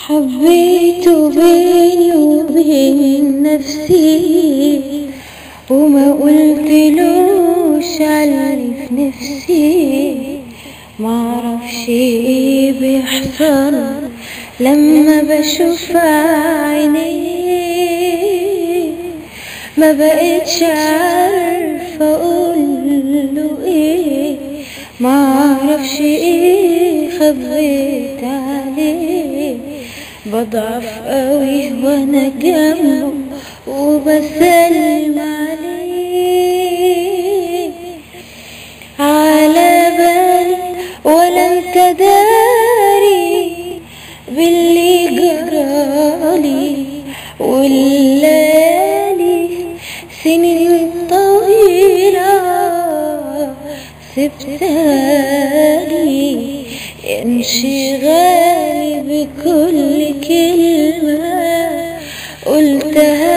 حبيته بيني وبين نفسي وما قلتلوش على اللي في نفسي معرفش ايه بيحصل لما بشوف عينيه ما بقتش عارفة اقوله ايه معرفش ايه خبيت عليه بضعف قوي وانا جنبه وبسلم عليه على بالي ولا انت داري باللي جرالي والليالي سنين طويلة سبتالي انشغالي بكل كلمة قلتها